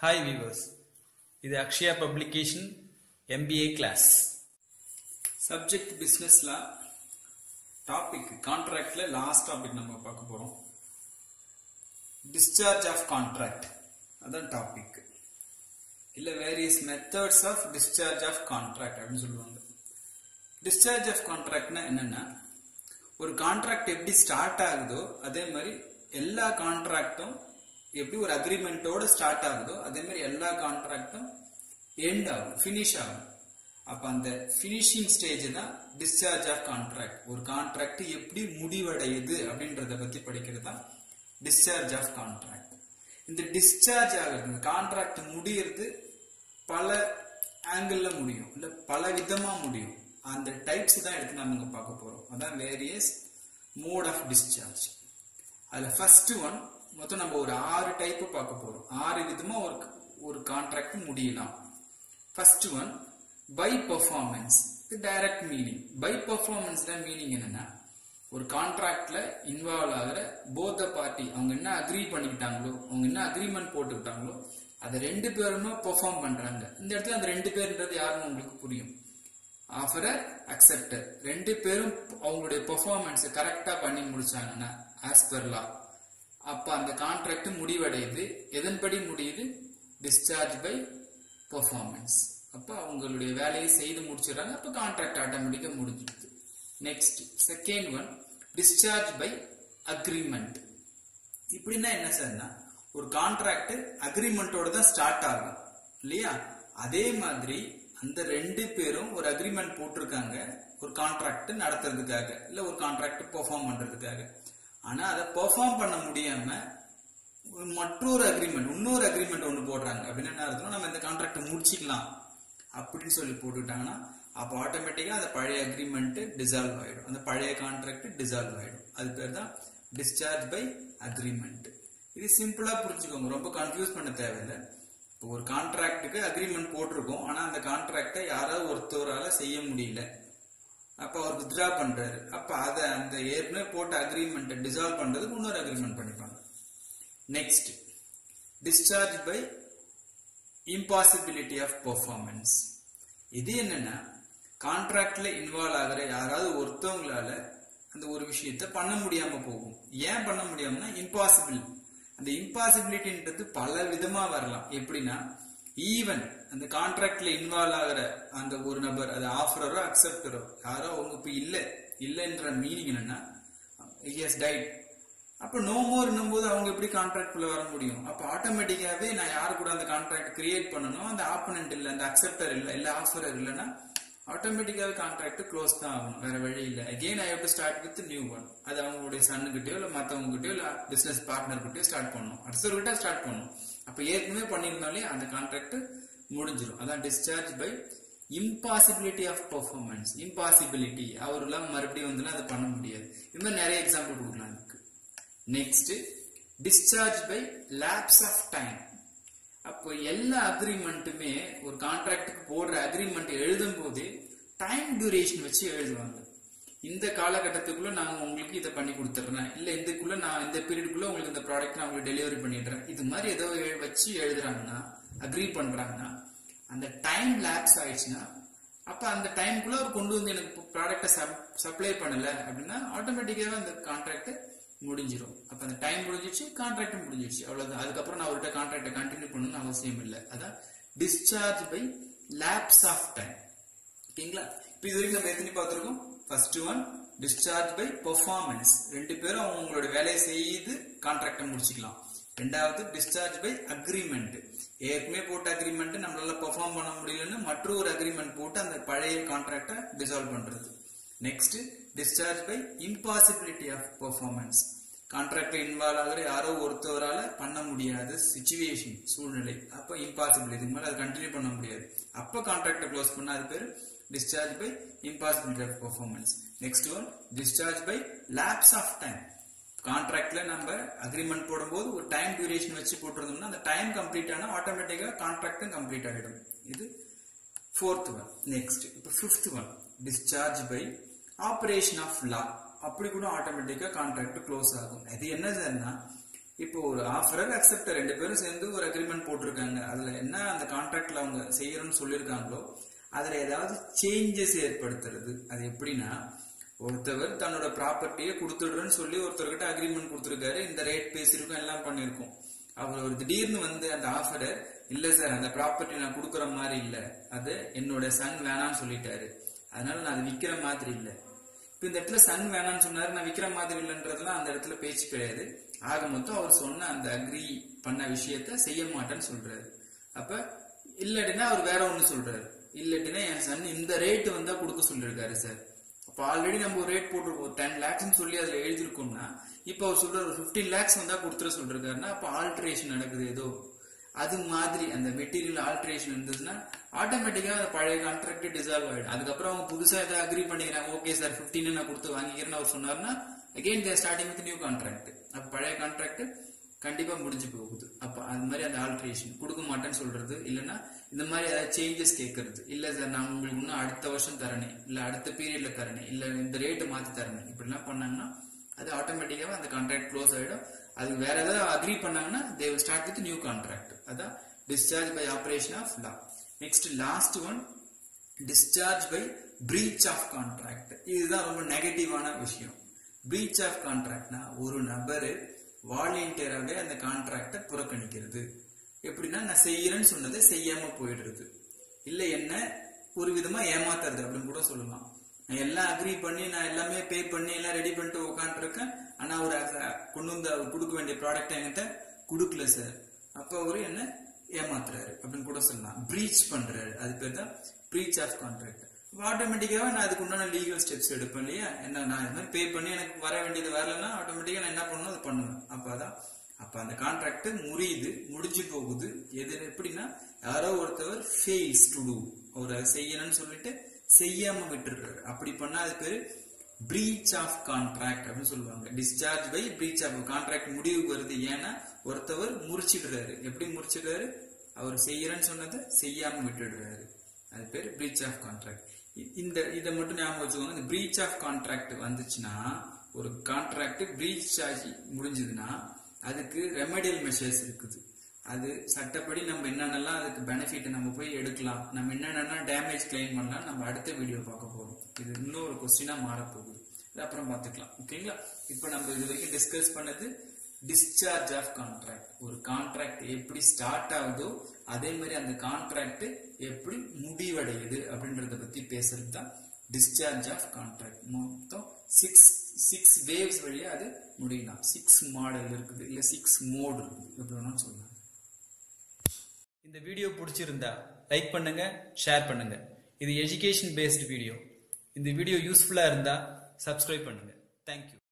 hi viewers இது Akshaya publication MBA class subject பிஸ்னஸ்ல topic கான்ட்ராக்ட்ல லாஸ்ட் டாபிக் நம்ம பார்க்க போறோம் டிஸ்சார்ஜ் ஆஃப் கான்ட்ராக்ட் அதான் டாபிக் இல்ல various methods of discharge of contract அப்படின்னு சொல்லுவாங்க டிஸ்சார்ஜ் ஆஃப் கான்ட்ராக்ட்னா என்னன்னா ஒரு கான்ட்ராக்ட் எப்படி ஸ்டார்ட் ஆகுதோ அதே மாதிரி எல்லா கான்ட்ராக்டும் எப்படி ஒரு அக்ரிமெண்ட்டோட ஸ்டார்ட் ஆகுதோ அதே மாதிரி எல்லா கான்ட்ராக்டும் எண்ட் ஆகும் ஃபினிஷ் ஆகும் அப்ப அந்த ஃபினிஷிங் ஸ்டேஜ் தான் டிஸ்சார்ஜ் ஆஃப் கான்ட்ராக்ட் ஒரு கான்ட்ராக்ட் எப்படி முடிவடையுது அப்படின்றத பத்தி படிக்கிறது தான் டிஸ்சார்ஜ் ஆஃப் கான்ட்ராக்ட் இந்த டிஸ்சார்ஜ் ஆகுறது இந்த கான்ட்ராக்ட் முடியறது பல ஆங்கிள் முடியும் இல்ல பல விதமா முடியும் அந்த டைப்ஸ் தான் எடுத்து நம்ம இங்க பார்க்க போறோம் அதான் வேரியஸ் மோட் ஆஃப் டிஸ்சார்ஜ் அதுல ஃபர்ஸ்ட் ஒன் மொத்தம் நம்ம ஒரு ஆறு டைப் பார்க்க போறோம் ஆறு விதமா ஒரு ஒரு கான்ட்ராக்ட் முடியலாம் ஃபர்ஸ்ட் ஒன் பை பர்ஃபார்மன்ஸ் இது டைரக்ட் மீனிங் பை பர்ஃபார்மன்ஸ்ல மீனிங் என்னன்னா ஒரு கான்ட்ராக்ட்ல இன்வால்வ் ஆகிற போத்த பார்ட்டி அவங்க என்ன அக்ரி பண்ணிக்கிட்டாங்களோ அவங்க என்ன அக்ரிமெண்ட் போட்டுக்கிட்டாங்களோ அதை ரெண்டு பேருமே பெர்ஃபார்ம் பண்றாங்க இந்த இடத்துல அந்த ரெண்டு பேருன்றது யாருன்னு உங்களுக்கு புரியும் ஆஃபரர் அக்செப்டர் ரெண்டு பேரும் அவங்களுடைய பெர்ஃபார்மன்ஸை கரெக்டா பண்ணி முடிச்சாங்கன்னா ஆஸ் பெர் லா அப்ப அந்த கான்ட்ராக்ட் முடிவடையுது எதன்படி முடியுது டிஸ்சார்ஜ் பை பெர்ஃபார்மன்ஸ் அப்ப அவங்களுடைய வேலையை செய்து முடிச்சிடறாங்க அப்ப கான்ட்ராக்ட் ஆட்டோமேட்டிக்கா முடிஞ்சிடுது next second one discharge by agreement இப்படின்னா என்ன சார்னா ஒரு கான்ட்ராக்ட் அக்ரிமெண்டோட தான் ஸ்டார்ட் ஆகும் இல்லையா அதே மாதிரி அந்த ரெண்டு பேரும் ஒரு அக்ரிமெண்ட் போட்டிருக்காங்க ஒரு கான்ட்ராக்ட் நடத்துறதுக்காக இல்ல ஒரு கான்ட்ராக்ட் பெர்ஃபார்ம் பண்றதுக்காக ஆனா அதை பெர்ஃபார்ம் பண்ண முடியாம மற்றொரு அக்ரிமெண்ட் இன்னொரு அக்ரிமெண்ட் ஒன்று போடுறாங்க அப்படின்னு என்ன அர்த்தம் நம்ம இந்த கான்ட்ராக்ட் முடிச்சிக்கலாம் அப்படின்னு சொல்லி போட்டுக்கிட்டாங்கன்னா அப்போ ஆட்டோமேட்டிக்கா அந்த பழைய அக்ரிமெண்ட் டிசால்வ் ஆயிடும் அந்த பழைய கான்ட்ராக்ட் டிசால்வ் ஆயிடும் அது பேர் தான் டிஸ்சார்ஜ் பை அக்ரிமெண்ட் இது சிம்பிளா புரிஞ்சுக்கோங்க ரொம்ப கன்ஃபியூஸ் பண்ண தேவையில்லை இப்போ ஒரு கான்ட்ராக்டுக்கு அக்ரிமெண்ட் போட்டிருக்கோம் ஆனா அந்த கான்ட்ராக்டை யாராவது ஒருத்தவரால செய்ய முடியல அப்ப அவர் வித்ரா பண்றாரு அப்ப அதை அந்த ஏற்கனவே போட்ட அக்ரிமெண்ட்டை டிசால்வ் பண்றதுக்கு இன்னொரு அக்ரிமெண்ட் பண்ணிப்பாங்க next discharge by impossibility of performance இது என்னன்னா கான்ட்ராக்ட்ல இன்வால்வ் ஆகிற யாராவது ஒருத்தவங்களால அந்த ஒரு விஷயத்த பண்ண முடியாம போகும் ஏன் பண்ண முடியாமனா இம்பாசிபிள் அந்த இம்பாசிபிலிட்டின்றது பல விதமா வரலாம் எப்படின்னா ஈவன் அந்த கான்ட்ராக்ட்ல இன்வால்வ் ஆகிற அந்த ஒரு நபர் அது ஆஃபரரோ அக்செப்டரோ யாரோ அவங்க இப்ப இல்ல இல்லைன்ற மீனிங் என்னன்னா எஸ் டைட் அப்ப நோ மோர்னும் போது அவங்க எப்படி கான்ட்ராக்ட் குள்ள வர முடியும் அப்ப ஆட்டோமேட்டிக்காவே நான் யாரு கூட அந்த கான்ட்ராக்ட் கிரியேட் பண்ணணும் அந்த ஆப்பனண்ட் இல்ல அந்த அக்செப்டர் இல்ல இல்ல ஆஃபரர் இல்லைன்னா ஆட்டோமேட்டிக்காவே கான்ட்ராக்ட் க்ளோஸ் தான் ஆகணும் வேற வழி இல்ல again I have to start with new one அது அவங்களுடைய சன்னுகிட்டயோ இல்ல மத்தவங்க கிட்டயோ இல்ல பிசினஸ் பார்ட்னர் கிட்டயோ ஸ்டார்ட் பண்ணணும் அடுத்தவர்கிட்ட ஸ்டார்ட் பண்ணணும் அப்ப ஏற்கனவே பண்ணியிருந்தாலே அந்த கான்ட்ராக்ட் முடிஞ்சிடும் அதான் discharge by impossibility of performance impossibility அவரெல்லாம் மறுபடியும் வந்து அதை பண்ண முடியாது இது மாதிரி நிறைய எக்ஸாம்பிள் கொடுக்கலாம் அதுக்கு next discharge by lapse of time அப்போ எல்லா அக்ரிமெண்ட்டுமே ஒரு கான்ட்ராக்டுக்கு போடுற அக்ரிமெண்ட் எழுதும் போது டைம் டியூரேஷன் வச்சு எழுதுவாங்க இந்த காலகட்டத்துக்குள்ள நான் உங்களுக்கு இதை பண்ணி கொடுத்துட்றேன் இல்ல இதுக்குள்ள நான் இந்த பீரியடுக்குள்ள உங்களுக்கு இந்த ப்ராடக்ட் நான் உங்களுக்கு டெலிவரி பண்ணிடுறேன் இது மாதிரி ஏதோ வச்சு எழுதுறாங்கன்னா அக்ரி பண்றாங்கன்னா அந்த டைம் லேப்ஸ் ஆயிடுச்சுன்னா அப்ப அந்த டைம்குள்ள அவர் கொண்டு வந்து எனக்கு ப்ராடக்டை சப்ளை பண்ணல அப்படின்னா ஆட்டோமேட்டிக்காவே அந்த கான்ட்ராக்ட் முடிஞ்சிடும் அப்ப அந்த டைம் முடிஞ்சிச்சு கான்ட்ராக்ட் முடிஞ்சிச்சு அவ்வளவுதான் அதுக்கப்புறம் நான் அவர்கிட்ட கான்ட்ராக்டை கண்டினியூ பண்ணணும்னு அவசியம் இல்லை அதான் discharge by lapse of time ஓகேங்களா இப்போ இது வரைக்கும் நம்ம எத்தனை பார்த்துருக்கோம் first one discharge by performance ரெண்டு பேரும் அவங்களோட வேலையை செய்து கான்ட்ராக்டை முடிச்சுக்கலாம் ரெண்டாவது டிஸ்சார்ஜ் பை அக்ரிமெண்ட் ஏற்கனவே போட்ட அக்ரிமெண்ட் நம்மளால பெர்ஃபார்ம் பண்ண முடியலன்னு மற்றொரு அக்ரிமெண்ட் போட்டு அந்த பழைய கான்ட்ராக்டை டிசால்வ் பண்றது next discharge by impossibility of performance கான்ட்ராக்ட்ல இன்வால்வ் ஆகிற யாரோ ஒருத்தவரால பண்ண முடியாத சுச்சுவேஷன் சூழ்நிலை அப்ப இம்பாசிபிள் இதுக்கு மேல அது கண்டினியூ பண்ண முடியாது அப்ப கான்ட்ராக்டை க்ளோஸ் பண்ண அது பேர் discharge by impossibility of performance next one discharge by lapse of time கான்ட்ராக்ட்ல நம்ம அக்ரிமெண்ட் போடும்போது ஒரு டைம் டியூரேஷன் வச்சு போட்டிருந்தோம்னா அந்த டைம் கம்ப்ளீட் ஆனா ஆட்டோமேட்டிக்கா கான்ட்ராக்டும் கம்ப்ளீட் ஆகிடும் இது ஃபோர்த் ஒன் நெக்ஸ்ட் இப்போ fifth one discharge by operation of law அப்படி கூட ஆட்டோமேட்டிக்கா கான்ட்ராக்ட் க்ளோஸ் ஆகும் அது என்ன சார்னா இப்போ ஒரு ஆஃபரர் அக்செப்டர் ரெண்டு பேரும் சேர்ந்து ஒரு அக்ரிமெண்ட் போட்டிருக்காங்க அதுல என்ன அந்த கான்ட்ராக்ட்ல அவங்க செய்யறோம்னு சொல்லியிருக்காங்களோ அதுல ஏதாவது சேஞ்சஸ் ஏற்படுத்துறது அது எப்படின்னா ஒருத்தவர் தன்னோட ப்ராப்பர்ட்டியை கொடுத்துடுறேன்னு சொல்லி ஒருத்தர்கிட்ட அக்ரிமெண்ட் கொடுத்துருக்காரு இந்த ரேட் பேசியிருக்கோம் எல்லாம் பண்ணியிருக்கோம் அவர் ஒரு திடீர்னு வந்து அந்த ஆஃபரை இல்ல சார் அந்த ப்ராப்பர்ட்டி நான் கொடுக்குற மாதிரி இல்ல அது என்னோட சன் வேணாம்னு சொல்லிட்டாரு அதனால நான் அதை விக்கிற மாதிரி இல்ல இப்ப இந்த இடத்துல சன் வேணாம்னு சொன்னாரு நான் விக்கிற மாதிரி இல்லைன்றதுலாம் அந்த இடத்துல பேச்சு கிடையாது ஆக மொத்தம் அவர் சொன்ன அந்த அக்ரி பண்ண விஷயத்த செய்ய மாட்டேன்னு சொல்றாரு அப்ப இல்லாட்டினா அவர் வேற ஒண்ணு சொல்றாரு இல்லாட்டினா என் சன் இந்த ரேட் வந்தா கொடுக்க சொல்லிருக்காரு சார் அப்ப ஆல்ரெடி நம்ம ஒரு ரேட் போட்டிருக்கோம் டென் லேக்ஸ்னு சொல்லி அதுல எழுதிருக்கோம்னா இப்ப அவர் சொல்ற ஒரு பிப்டீன் லேக்ஸ் வந்தா கொடுத்துட சொல்றாருன்னா அப்ப ஆல்ட்ரேஷன் நடக்குது ஏதோ அது மாதிரி அந்த மெட்டீரியல் ஆல்ட்ரேஷன் இருந்ததுன்னா ஆட்டோமேட்டிக்கா அந்த பழைய கான்ட்ராக்ட் டிசால்வ் ஆயிடும் அதுக்கப்புறம் அவங்க புதுசா ஏதாவது அக்ரி பண்ணிக்கிறாங்க ஓகே சார் பிப்டீன் நான் கொடுத்து வாங்கிக்கிறேன்னு அவர் சொன்னார்னா again there starting with new contract அப்ப பழைய கான்ட்ராக்ட் கண்டிப்பா முடிஞ்சு போகுது அப்ப அது மாதிரி அந்த ஆல்ட்ரேஷன் கொடுக்க மாட்டேன்னு சொல்றது இல்லைன்னா இந்த மாதிரி ஏதாவது சேஞ்சஸ் கேட்கறது இல்ல சார் நான் உங்களுக்கு இன்னும் அடுத்த வருஷம் தரேன் இல்ல அடுத்த பீரியட்ல தரேன் இல்ல இந்த ரேட்டு மாத்தி தரேன் இப்படிலாம் பண்ணாங்கன்னா அது ஆட்டோமேட்டிக்காவே அந்த கான்ட்ராக்ட் க்ளோஸ் ஆயிடும் அது வேற ஏதாவது அக்ரி பண்ணாங்கன்னா they will start with new contract அதான் discharge by operation of law next last one discharge by breach of contract இதுதான் ரொம்ப நெகட்டிவான விஷயம் பிரீச் ஆஃப் கான்ட்ராக்ட்னா ஒரு நபரு வாலண்டியராகவே அந்த கான்ட்ராக்டை புறக்கணிக்கிறது எப்படின்னா நான் செய்யறேன்னு சொன்னதை செய்யாம போயிடுறது இல்ல என்ன ஒரு விதமா ஏமாத்துறது அப்படின்னு கூட சொல்லலாம் நான் எல்லாம் அக்ரி பண்ணி நான் எல்லாமே பே பண்ணி எல்லாம் ரெடி பண்ணிட்டு உட்காந்துருக்கேன் ஆனா அவர் அத- கொண்டு வந்து அவர் கொடுக்க வேண்டிய ப்ராடக்ட் என்கிட்ட கொடுக்கல சார் அப்ப அவரு என்ன ஏமாத்துறாரு அப்படின்னு கூட சொல்லலாம் பிரீச் பண்றாரு அது பேர் தான் பிரீச் ஆஃப் கான்ட்ராக்ட் ஆட்டோமேட்டிக்காவே நான் அதுக்கு உண்டான லீகல் ஸ்டெப்ஸ் எடுப்பேன் இல்லையா என்ன நான் இது மாதிரி பே பண்ணி எனக்கு வர வேண்டியது வரலன்னா ஆட்டோமேட்டிக்கா நான் என்ன பண்ணணும் அது பண்ணுவேன் அப்ப அதான் அப்ப அந்த கான்ட்ராக்ட் முறியுது முடிஞ்சு போகுது எது எப்படின்னா யாரோ ஒருத்தவர் ஃபெயில்ஸ் டு டூ அவர் அதை செய்யணும்னு சொல்லிட்டு செய்யாம விட்டுறாரு அப்படி பண்ணா அது பேரு பிரீச் ஆஃப் கான்ட்ராக்ட் அப்படின்னு சொல்லுவாங்க discharge by breach of contract முடிவுக்கு வருது ஏன்னா ஒருத்தவர் முறிச்சிடுறாரு எப்படி முறிச்சிடுறாரு அவர் செய்யறேன்னு சொன்னதை செய்யாம விட்டுடுறாரு அது பேர் பிரீச் ஆஃப் கான்ட்ராக்ட் இந்த இதை மட்டும் ஞாபகம் வச்சுக்கோங்க இந்த பிரீச் ஆஃப் கான்ட்ராக்ட் வந்துச்சுன்னா ஒரு கான்ட்ராக்ட் பிரீச் ஆகி முடிஞ்சதுன்னா அதுக்கு ரெமடியல் மெஷர்ஸ் இருக்குது அது சட்டப்படி நம்ம என்னென்னலாம் அதுக்கு பெனிஃபிட் நம்ம போய் எடுக்கலாம் நம்ம என்னென்ன டேமேஜ் கிளைம் பண்ணலாம் நம்ம அடுத்த வீடியோ பார்க்க போறோம் இது இன்னொரு கொஸ்டினா மாறப்போகுது இது அப்புறம் பார்த்துக்கலாம் ஓகேங்களா இப்போ நம்ம இது வரைக்கும் டிஸ்கஸ் பண்ணது டிஸ்சார்ஜ் ஆஃப் கான்ட்ராக்ட் ஒரு கான்ட்ராக்ட் எப்படி ஸ்டார்ட் ஆகுதோ அதே மாதிரி அந்த கான்ட்ராக்ட் எப்படி முடிவடையுது அப்படின்றத பத்தி பேசுறது தான் டிஸ்சார்ஜ் ஆஃப் கான்ட்ராக்ட் மொத்தம் சிக்ஸ் சிக்ஸ் வேவ்ஸ் வழியா அது முடியலாம் சிக்ஸ் மாடல் இருக்குது இல்ல சிக்ஸ் மோட் இருக்குது எப்படி வேணாலும் சொல்லலாம் இந்த வீடியோ பிடிச்சிருந்தா லைக் பண்ணுங்க ஷேர் பண்ணுங்க இது எஜுகேஷன் பேஸ்டு வீடியோ இந்த வீடியோ யூஸ்ஃபுல்லா இருந்தா சப்ஸ்கிரைப் பண்ணுங்க தேங்க்யூ